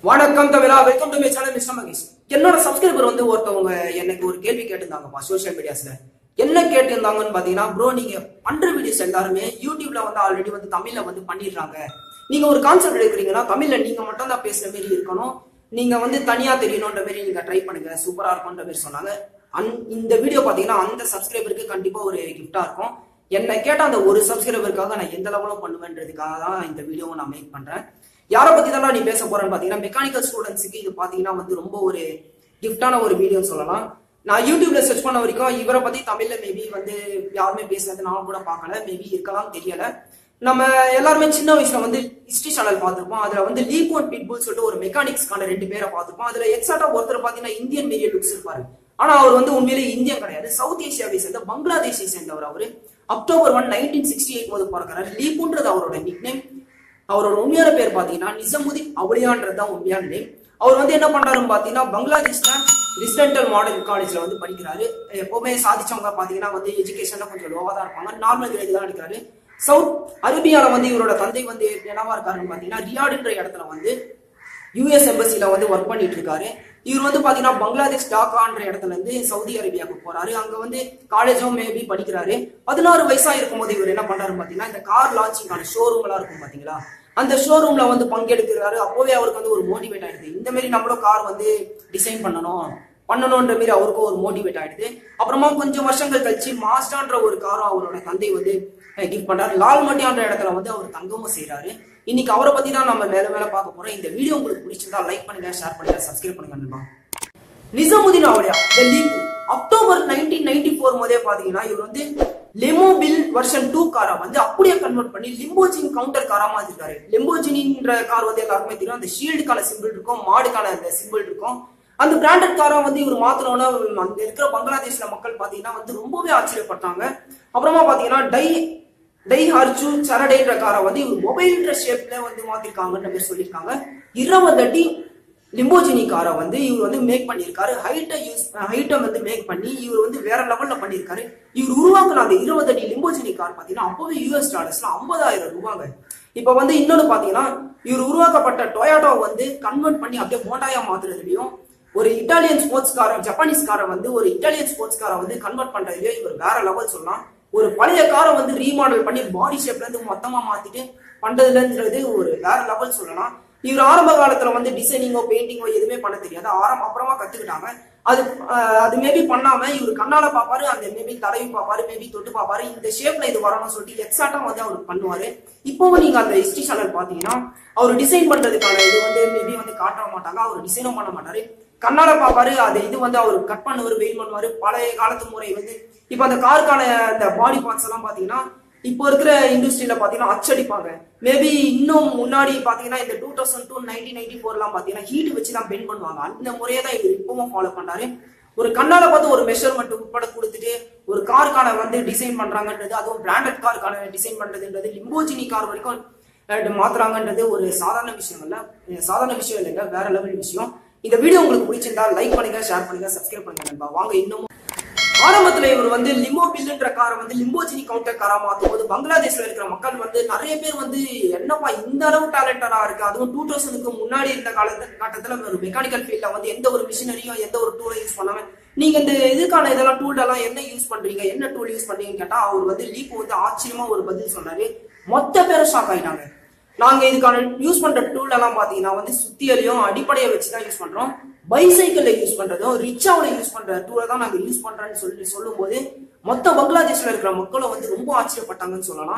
வணக்கம் தமிழா welcome to my channel mister Mahesh என்னோட சப்ஸ்கிரைபர் வந்து ஒருத்தவங்க எனக்கு ஒரு கேள்வி கேட்டிருந்தாங்கப்பா சோஷியல் மீடியாஸ்ல என்ன கேட்டிருந்தாங்கன்னு பாத்தீங்கன்னா ப்ரோ நீங்க பண்ற வீடியோஸ் எல்லாருமே யூடியூப்ல வந்து ஆல்ரெடி வந்து தமிழ்ல வந்து பண்ணிடுறாங்க நீங்க ஒரு கான்செப்ட் எடுக்கிறீங்கன்னா தமிழ்ல நீங்க மட்டும் தான் பேசுற மாதிரி இருக்கணும் நீங்க வந்து தனியா தெரியணுன்ற மாதிரி நீங்க ட்ரை பண்ணுங்க சூப்பரா இருக்கும்ன்ற மாதிரி சொன்னாங்க அந் இந்த வீடியோ பாத்தீங்கன்னா அந்த சப்ஸ்கிரைபருக்கு கண்டிப்பா ஒரு கிஃப்டா இருக்கும் என்ன கேட்ட அந்த ஒரு சப்ஸ்கிரைபருக்காக நான் எந்த லெவலும் பண்ணுவேன்றதுக்காக தான் இந்த வீடியோவை நான் மேக் பண்றேன் யாரை பத்தி தான் நீ பேச போறேன்னு பாத்தீங்கன்னா மெக்கானிக்கல் ஸ்டூடெண்ட்ஸுக்கு இது பாத்தீங்கன்னா வந்து ரொம்ப ஒரு கிஃப்டான ஒரு வீடியோன்னு சொல்லலாம் நான் யூடியூப்ல சர்ச் பண்ண வரைக்கும் இவரை பத்தி தமிழ்ல மேபி வந்து யாருமே பேசுனது நான் கூட பார்க்கல மேபி இருக்கலாம் தெரியல நம்ம எல்லாருமே சின்ன வயசுல வந்து ஹிஸ்டரி சேனல் பார்த்திருப்போம் அதுல வந்து லீப் ஒன் பிட்புல் சொல்லிட்டு ஒரு மெக்கானிக்ஸ்க்கான ரெண்டு பேரை பார்த்திருப்போம் அதுல எக்ஸாக்டா ஒருத்தர் பாத்தீங்கன்னா இந்தியன் மீடியா லுக்ஸ் இருப்பாரு ஆனா அவர் வந்து உண்மையிலே இந்தியன் கிடையாது சவுத் ஏசியாவை சேர்ந்த பங்களாதேஷை சேர்ந்தவர் அவரு October one nineteen sixty eight போது பிறக்கிறாரு லீப்புன்றது அவரோட நிக்நேம் அவரோட உண்மையான பேர் பாத்தீங்கன்னா நிசமுதீன் அவுலியான்றது தான் உண்மையான நேம் அவர் வந்து என்ன பண்றாருன்னு பாத்தீங்கன்னா பங்களாதேஷ்ல ரெசிடென்டல் மாடல் காலேஜ்ல வந்து படிக்கிறாரு எப்பவுமே சாதிச்சவங்க பாத்தீங்கன்னா வந்து எஜுகேஷன்ல கொஞ்சம் லோவா தான் இருப்பாங்க நார்மல் கிரேட் தான் எடுக்கிறாரு சவுத் அரேபியால வந்து இவரோட தந்தை வந்து என்னவா இருக்காருன்னு பாத்தீங்கன்னா ரியாடுன்ற இடத்துல வந்து யூஎஸ் எம்பசில வந்து ஒர்க் பண்ணிட்டு இருக்காரு இவர் வந்து பாத்தீங்கன்னா பங்களாதேஷ் டாக்கான்ற இடத்துல இருந்து சவுதி அரேபியாவுக்கு போறாரு அங்க வந்து காலேஜும் மேபி படிக்கிறாரு பதினாறு வயசா இருக்கும்போது இவர் என்ன பண்றாரு பாத்தீங்கன்னா இந்த கார் லான்ச்சிங்கான ஷோரூம் எல்லாம் இருக்கும் பாத்தீங்களா அந்த ஷோரூம்ல வந்து பங்கெடுக்கிறாரு அப்போவே அவருக்கு வந்து ஒரு மோட்டிவேட் ஆயிடுது இந்த மாதிரி நம்மளும் கார் வந்து டிசைன் பண்ணணும் பண்ணணும்ன்ற மாதிரி அவருக்கும் ஒரு மோட்டிவேட் ஆயிடுது அப்புறமா கொஞ்சம் வருஷங்கள் கழிச்சு மாஸ்டான்ற ஒரு காரும் அவரோட தந்தை வந்து கிஃப்ட் பண்றாரு லால் மட்டியான்ற இடத்துல வந்து அவர் தங்கமும் செய்யறாரு இன்னைக்கு அவரை பத்தி தான் நம்ம மேல மேல பார்க்க போறோம் இந்த வீடியோ உங்களுக்கு பிடிச்சிருந்தா லைக் பண்ணுங்க ஷேர் பண்ணுங்க சப்ஸ்கிரைப் பண்ணுங்க நண்பா Nizamuddin Auliya the leap October nineteen ninety four போதே பாத்தீங்கன்னா இவர் வந்து லெமோபில் வெர்ஷன் டூ காரை வந்து அப்படியே கன்வெர்ட் பண்ணி லிம்போஜின் கவுண்டர் காரா மாத்திருக்காரு லிம்போஜினின்ற கார் வந்து எல்லாருக்குமே தெரியும் அந்த ஷீல்டுக்கான சிம்பிள் இருக்கும் மாடுக்கான அந்த சிம்பிள் இருக்கும் அந்த பிராண்டட் காரை வந்து இவர் மாத்தினோன்னா அங்க இருக்கிற பங்களாதேஷ்ல மக்கள் பாத்தீங்கன்னா வந்து ரொம்பவே ஆச்சரியப்பட்டாங்க அப்புறமா பாத்தீங்கன்னா டை டை ஹார்ச்சு சரடைன்ற காரை வந்து இவர் மொபைல்ன்ற ஷேப்ல வந்து மாத்திருக்காங்கன்ற மாதிரி சொல்லியிருக்காங்க இருபது அடி லிம்போஜினி காரை வந்து இவர் வந்து மேக் பண்ணியிருக்காரு ஹைட்டை யூஸ் ஹைட்டை வந்து மேக் பண்ணி இவர் வந்து வேற லெவல்ல பண்ணியிருக்காரு இவர் உருவாக்குன அந்த இருபது அடி லிம்போஜினி கார் பாத்தீங்கன்னா அப்பவே யூஎஸ் டாலர்ஸ்ல ஐம்பதாயிரம் ரூபாங்க இப்ப வந்து இன்னொன்னு பாத்தீங்கன்னா இவர் உருவாக்கப்பட்ட டொயாட்டோ வந்து கன்வெர்ட் பண்ணி அப்படியே மோட்டாயா மாத்துறதுலயும் ஒரு இட்டாலியன் ஸ்போர்ட்ஸ் காரை ஜப்பானீஸ் காரை வந்து ஒரு இட்டாலியன் ஸ்போர்ட்ஸ் காரை வந்து கன்வெர்ட் பண்றதுலயே இவர் வேற லெவல் சொல்லலாம் ஒரு பழைய காரை வந்து ரீமாடல் பண்ணி பாடி ஷேப்ல இருந்து மொத்தமா மாத்திட்டு பண்றதுலன்றது ஒரு வேற லெவல் சொல்லலாம் இவர் ஆரம்ப காலத்துல வந்து டிசைனிங்கோ பெயிண்டிங்கோ எதுவுமே பண்ண தெரியாது ஆரம்ப அப்புறமா கத்துக்கிட்டாங்க அது அஹ், அது மேபி பண்ணாம இவர் கண்ணால பாப்பாரு அந்த மேபி தடவி பாப்பாரு மேபி தொட்டு பாப்பாரு இந்த ஷேப்ல இது வரணும்னு சொல்லிட்டு எக்ஸாக்டா வந்து அவர் பண்ணுவாரு இப்போவும் நீங்க அந்த ஹிஸ்டரி சேனல் பாத்தீங்கன்னா அவர் டிசைன் பண்றதுக்கான இது வந்து மேபி வந்து காட்ட மாட்டாங்க அவர் டிசைனும் பண்ண மாட்டாரு கண்ணால பாப்பாரு அது இது வந்து அவர் கட் பண்ணுவாரு வெயில் பண்ணுவாரு பழைய காலத்து முறை வந்து இப்ப அந்த காருக்கான அந்த பாடி பார்ட்ஸ் எல்லாம் பாத்தீங்கன்னா இப்போ இருக்கிற இண்டஸ்ட்ரியில பாத்தீங்கன்னா அச்சடிப்பாங்க மேபி இன்னும் முன்னாடி பாத்தீங்கன்னா இந்த two thousand two nineteen ninety ஃபோர்லாம் பாத்தீங்கன்னா ஹீட் வச்சு தான் பெண்ட் பண்ணுவாங்க அந்த முறையை தான் இவர் இப்பவும் ஃபாலோ பண்றாரு ஒரு கண்ணால பார்த்து ஒரு மெஷர்மெண்ட் உட்பட கொடுத்துட்டு ஒரு காருக்கான வந்து டிசைன் பண்றாங்கன்றது அதுவும் பிராண்டட் காருக்கான டிசைன் பண்றதுன்றது லிம்போஜினி கார் வரைக்கும் அஹ், மாத்துறாங்கன்றது ஒரு சாதாரண விஷயம் இல்ல அஹ், சாதாரண விஷயம் இல்லைங்க வேற லெவல் விஷயம் இந்த வீடியோ உங்களுக்கு பிடிச்சிருந்தா லைக் பண்ணுங்க ஷேர் பண்ணுங்க சப்ஸ்கிரைப் பண்ணுங்க நண்பா வாங்க இன்னும் ஆரம்பத்துல இவர் வந்து லிமோ பில்லுன்ற காரை வந்து லிம்போஜினி கவுண்டர் காரா மாத்தும் போது பங்களாதேஷ்ல இருக்கிற மக்கள் வந்து நிறைய பேர் வந்து என்னப்பா இந்த அளவு டேலண்டடா இருக்கு அதுவும் டூ தௌசண்ட்க்கு முன்னாடி இருந்த காலத்து கட்டத்துல ஒரு மெக்கானிக்கல் ஃபீல்ட்ல வந்து எந்த ஒரு மிஷினரியும் எந்த ஒரு டூலும் யூஸ் பண்ணாம நீங்க இந்த இதுக்கான இதெல்லாம் டூல் எல்லாம் என்ன யூஸ் பண்றீங்க என்ன டூல் யூஸ் பண்றீங்கன்னு கேட்டா அவர் வந்து லீப் வந்து ஆச்சரியமா ஒரு பதில் சொன்னாரு மொத்த பேரும் ஷாக் ஆயிட்டாங்க நாங்க இதுக்கான யூஸ் பண்ற டூல் எல்லாம் பாத்தீங்கன்னா வந்து சுத்தியலையும் அடிப்படையை வச்சு தான் யூஸ் பண்றோம் பைசைக்கிள்ல யூஸ் பண்றதும் ரிச்சாவில யூஸ் பண்ற டூலை தான் நாங்க யூஸ் பண்றோம்னு சொல்லி சொல்லும் போது மொத்த பங்களாதேஷ்ல இருக்கிற மக்களும் வந்து ரொம்ப ஆச்சரியப்பட்டாங்கன்னு சொல்லலாம்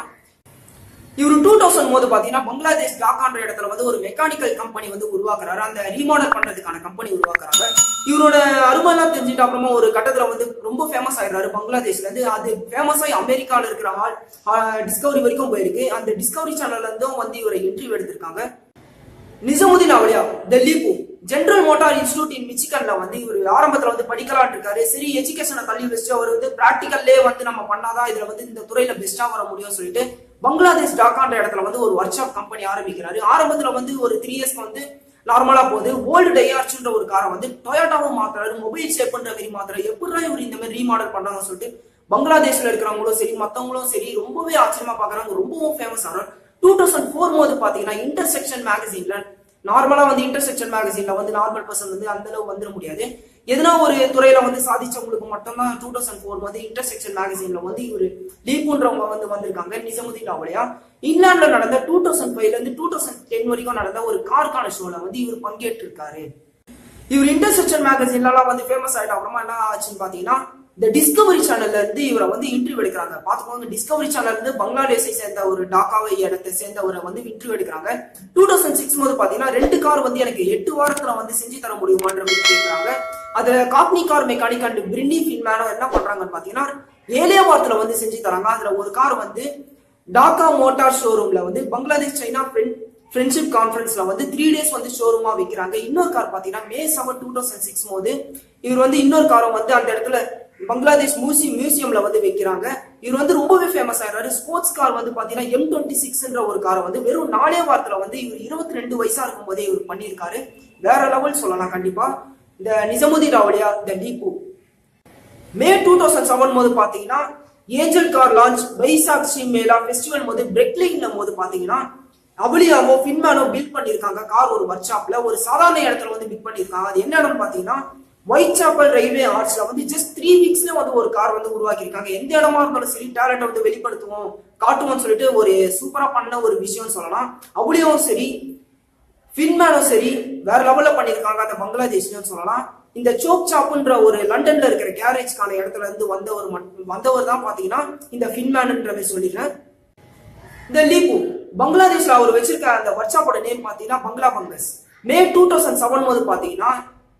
இவர் டூ தௌசண்ட் போது பாத்தீங்கன்னா பங்களாதேஷ் டாக்கான்ற இடத்துல வந்து ஒரு மெக்கானிக்கல் கம்பெனி வந்து உருவாக்குறாரு அந்த ரீமாடல் பண்றதுக்கான கம்பெனி உருவாக்குறாங்க இவரோட அருமையெல்லாம் தெரிஞ்சுட்டு அப்புறமா ஒரு கட்டத்துல வந்து ரொம்ப ஃபேமஸ் ஆயிடுறாரு பங்களாதேஷ்ல இருந்து அது ஃபேமஸ் ஆகி அமெரிக்கால இருக்கிற ஆள் டிஸ்கவரி வரைக்கும் போயிருக்கு அந்த டிஸ்கவரி சேனல்ல இருந்தும் வந்து இவரை இன்டர்வியூ எடுத்திருக்காங்க நிசமுதீன் அவலியா டெல்லிப்பு ஜெனரல் மோட்டார் இன்ஸ்டியூட் இன் மிச்சிகன்ல வந்து இவர் ஆரம்பத்துல வந்து படிக்கலாம்னு இருக்காரு சரி எஜுகேஷனை தள்ளி வச்சுட்டு அவர் வந்து பிராக்டிக்கல்லே வந்து நம்ம பண்ணாதான் இதுல வந்து இந்த துறையில பெஸ்டா வர முடியும்னு சொல்லிட்டு பங்களாதேஷ் டாக்கான்ற இடத்துல வந்து ஒரு ஒர்க் ஷாப் கம்பெனி ஆரம்பிக்கிறாரு ஆரம்பத்துல வந்து ஒரு த்ரீ இயர்ஸ்க்கு வந்து நார்மலா போகுது ஓல்டு டையார்ச்ன்ற ஒரு காரை வந்து டொயோட்டாவும் மாத்துறாரு மொபைல் ஷேப்ன்ற மாதிரி மாத்துறாரு எப்படிதான் இவர் இந்த மாதிரி ரீமாடல் பண்றாங்கன்னு சொல்லிட்டு பங்களாதேஷ்ல இருக்கிறவங்களும் சரி மத்தவங்களும் சரி ரொம்பவே ஆச்சரியமா பாக்குறாங்க ரொம்பவும் ஃபேமஸ் ஆகிறார் டூ தௌசண்ட் ஃபோர் போது பாத்தீங்கன்னா இன்டர்செக்ஷன் மேகசின்ல நார்மலா வந்து இன்டர்செக்ஷன் மேகசின்ல வந்து நார்மல் பர்சன் வந்து அந்த அளவு வந்துட முடியாது எதனா ஒரு துறையில வந்து சாதிச்சவங்களுக்கு மட்டும்தான் டூ தௌசண்ட் ஃபோர் வந்து இன்டர்செக்ஷன் மேகசின்ல வந்து இவர் லீப்புன்றவங்க வந்து வந்திருக்காங்க நிசமுதீன் அவளையா இங்கிலாந்துல நடந்த டூ தௌசண்ட் ஃபைவ்ல இருந்து டூ தௌசண்ட் டென் வரைக்கும் நடந்த ஒரு கார்கான ஷோல வந்து இவர் பங்கேற்றிருக்காரு இவர் இன்டர்செக்ஷன் மேகசின்லாம் வந்து ஃபேமஸ் ஆயிட்ட அப்புறமா என்ன ஆச்சுன்னு பாத்தீங்கன்னா இந்த டிஸ்கவரி சேனல்ல இருந்து இவரை வந்து இன்டர்வியூ எடுக்கிறாங்க பாத்துக்கோங்க டிஸ்கவரி சேனல்ல இருந்து பங்களாதேஷை சேர்ந்த ஒரு டாக்காவை இடத்தை சேர்ந்தவரை வந்து இன்டர்வியூ எடுக்கிறாங்க டூ தௌசண்ட் சிக்ஸ் போது பாத்தீங்கன்னா ரெண்டு கார் வந்து எனக்கு எட்டு வாரத்துல வந்து செஞ்சு தர முடியுமான்ற மாதிரி கேட்கறாங்க அதுல காப்னி கார் மெக்கானிக் அண்ட் பிரிண்டி ஃபின்மேனோ என்ன பண்றாங்கன்னு பாத்தீங்கன்னா ஏழே வாரத்துல வந்து செஞ்சு தராங்க அதுல ஒரு கார் வந்து டாக்கா மோட்டார் ஷோரூம்ல வந்து பங்களாதேஷ் சைனா ஃப்ரெண்ட்ஷிப் கான்ஃபரன்ஸ்ல வந்து த்ரீ டேஸ் வந்து ஷோரூமா வைக்கிறாங்க இன்னொரு கார் பாத்தீங்கன்னா May seven two thousand six போது இவர் வந்து இன்னொரு காரை வந்து அந்த இடத்துல பங்களாதேஷ் மியூசியம் மியூசியம்ல வந்து வைக்கிறாங்க இவர் வந்து ரொம்பவே ஃபேமஸ் ஆயிடுறாரு ஸ்போர்ட்ஸ் கார் வந்து பாத்தீங்கன்னா எம் டுவெண்ட்டி சிக்ஸ்ன்ற ஒரு காரை வந்து வெறும் நாலே வாரத்துல வந்து இவர் இருபத்தி ரெண்டு வயசா இருக்கும் போதே இவர் பண்ணியிருக்காரு வேற லெவல் சொல்லலாம் கண்டிப்பா இந்த நிஜமுதி ராவலியா இந்த leap May two thousand seven போது பாத்தீங்கன்னா ஏஞ்சல் கார் லான்ச் பைசாக்ஷி மேலா ஃபெஸ்டிவல் போது பிரெக்லைன்ல போது பாத்தீங்கன்னா அவளியாவோ ஃபின்மேனோ பில்ட் பண்ணிருக்காங்க கார் ஒரு ஒர்க் ஷாப்ல ஒரு சாதாரண இடத்துல வந்து பில்ட் பண்ணிருக்காங்க அது என்ன இடம்னு பாத்தீங்கன்னா ஒயிட் சாப்பல் ரயில்வே ஆர்ட்ஸ்ல வந்து ஜஸ்ட் த்ரீ வீக்ஸ்ல வந்து ஒரு கார் வந்து உருவாக்கியிருக்காங்க எந்த இடமா இருந்தாலும் சரி டேலண்ட்டை வந்து வெளிப்படுத்துவோம் காட்டுவோம்னு சொல்லிட்டு ஒரு சூப்பரா பண்ண ஒரு விஷயம்னு சொல்லலாம் அவளியாவும் சரி ஃபின்மேனும் சரி வேற லெவல்ல பண்ணியிருக்காங்க அந்த பங்களாதேஷ்லயும் சொல்லலாம் இந்த சோக் சாப்புன்ற ஒரு லண்டன்ல இருக்கிற கேரேஜ்க்கான இடத்துல இருந்து வந்தவர் மட்டும் வந்தவர் தான் பாத்தீங்கன்னா இந்த ஃபின்மேனுன்ற மாதிரி சொல்லிடுறேன் இந்த லீபு பங்களாதேஷ்ல அவர் வச்சிருக்க அந்த ஒர்க் ஷாப்போட நேம் பாத்தீங்கன்னா பங்களா பங்கஸ் மே டூ தௌசண்ட் செவன் போது பாத்தீங்கன்னா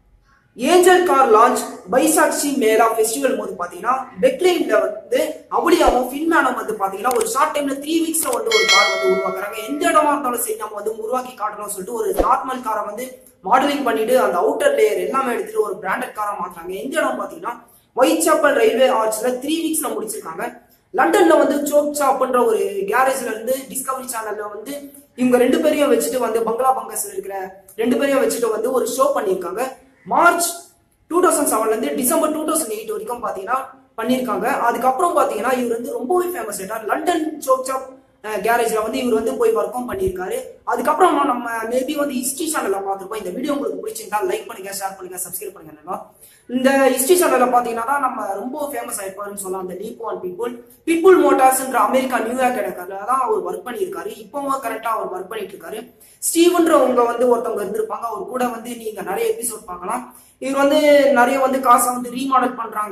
ஏஞ்சல் கார் லான்ச் பைசாக்ஷி மேலா ஃபெஸ்டிவல் போது பாத்தீங்கன்னா பெக்லைன்ல வந்து அவளியாவும் ஃபின்மேனும் வந்து பாத்தீங்கன்னா ஒரு ஷார்ட் டைம்ல த்ரீ வீக்ஸ்ல வந்து ஒரு கார் வந்து உருவாக்குறாங்க எந்த இடமா இருந்தாலும் சரி நம்ம வந்து உருவாக்கி காட்டணும்னு சொல்லிட்டு ஒரு நார்மல் காரை வந்து மாடலிங் பண்ணிட்டு அந்த அவுட்டர் லேயர் எல்லாமே எடுத்துட்டு ஒரு பிராண்டட் காரா மாத்துறாங்க எந்த இடம் பாத்தீங்கன்னா ஒயிட் சாப்பல் ரயில்வே ஆர்ச்ல த்ரீ வீக்ஸ்ல முடிச்சிருக்காங்க லண்டன்ல வந்து சோப் சாப்ன்ற ஒரு கேரேஜ்ல இருந்து டிஸ்கவரி சேனல்ல வந்து இவங்க ரெண்டு பேரையும் வச்சுட்டு வந்து பங்களா பங்கஸ்ல இருக்கிற ரெண்டு பேரையும் வச்சுட்டு வந்து ஒரு ஷோ பண்ணியிருக்காங்க மார்ச் டூ தௌசண்ட் செவன்ல இருந்து டிசம்பர் டூ தௌசண்ட் எயிட் வரைக்கும் பாத்தீங்கன்னா பண்ணியிருக்காங்க அதுக்கப்புறம் பாத்தீங்கன்னா இவர் வந்து ரொம்பவே ஃபேமஸ் ஆயிட்டார் லண்டன் சோப் சாப் கேரேஜ்ல வந்து இவர் வந்து போய் ஒர்க்கும் பண்ணியிருக்காரு அதுக்கப்புறம் நம்ம மேபி வந்து ஹிஸ்ட்ரி சேனல்ல பார்த்துருப்போம் இந்த வீடியோ உங்களுக்கு பிடிச்சிருந்தா லைக் பண்ணுங்க ஷேர் பண்ணுங்க சப்ஸ்கிரைப் பண்ணுங்க நண்பா இந்த ஹிஸ்ட்ரி சேனல்ல பாத்தீங்கன்னா தான் நம்ம ரொம்ப ஃபேமஸ் ஆயிருப்பாருன்னு சொல்லலாம் அந்த லீப்போ அண்ட் பீப்புள் பீப்புள் மோட்டார்ஸ்ன்ற அமெரிக்கா நியூயார்க் இடத்துல தான் அவர் ஒர்க் பண்ணியிருக்காரு இப்பவும் கரெக்டா அவர் ஒர்க் பண்ணிட்டு இருக்காரு ஸ்டீவன்றவங்க வந்து ஒருத்தவங்க இருந்திருப்பாங்க அவர் கூட வந்து நீங்க நிறைய எபிசோட் பார்க்கலாம் இவர் வந்து நிறைய வந்து காசை வந்து ரீமாடல் பண்றாங்க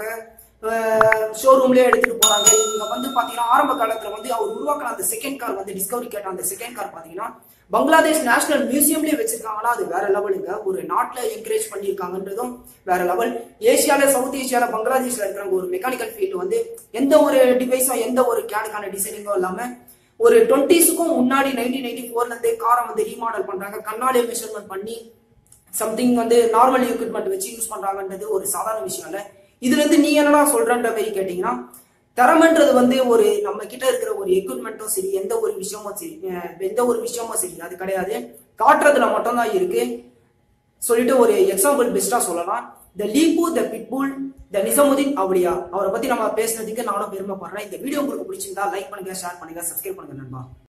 ஷோரூம்லயே எடுத்துட்டு போறாங்க இவங்க வந்து பாத்தீங்கன்னா ஆரம்ப காலத்துல வந்து அவர் உருவாக்கின அந்த செகண்ட் கார் வந்து டிஸ்கவரி கேட்ட அந்த செகண்ட் கார் பாத்தீங்கன்னா பங்களாதேஷ் நேஷனல் மியூசியம்லயே வச்சிருக்காங்கன்னா அது வேற லெவலுங்க ஒரு நாட்டுல என்கரேஜ் பண்ணியிருக்காங்கன்றதும் வேற லெவல் ஏசியால சவுத் ஏசியால பங்களாதேஷ்ல இருக்கிறவங்க ஒரு மெக்கானிக்கல் ஃபீல்டு வந்து எந்த ஒரு டிவைஸும் எந்த ஒரு கேனுக்கான டிசைனிங்கும் இல்லாம ஒரு டுவெண்ட்டிஸுக்கும் முன்னாடி நைன்டீன் நைன்டி ஃபோர்ல இருந்தே காரை வந்து ரீமாடல் பண்றாங்க கண்ணாடியை மெஷர்மெண்ட் பண்ணி சம்திங் வந்து நார்மல் எக்யூப்மெண்ட் வச்சு யூஸ் பண்றாங்கன்றது ஒரு சாதாரண விஷயம் இல்ல இதுல இருந்து நீ என்னடா சொல்றன்ற மாதிரி கேட்டீங்கன்னா தரம்ன்றது வந்து ஒரு நம்ம கிட்ட இருக்கிற ஒரு எக்யூப்மெண்ட்டும் சரி எந்த ஒரு விஷயமும் சரி அஹ் எந்த ஒரு விஷயமும் சரி அது கிடையாது காட்டுறதுல மட்டும்தான் இருக்கு சொல்லிட்டு ஒரு எக்ஸாம்பிள் பெஸ்டா சொல்லலாம் த லீபு த பிட்புல் த நிசமுதீன் அவளியா அவரை பத்தி நம்ம பேசுனதுக்கு நானும் பெருமைப்படுறேன் இந்த வீடியோ உங்களுக்கு பிடிச்சிருந்தா லைக் பண்ணுங்க ஷேர் பண்ணுங்க சப்ஸ்கிரைப் பண்ணுங்க நண்பா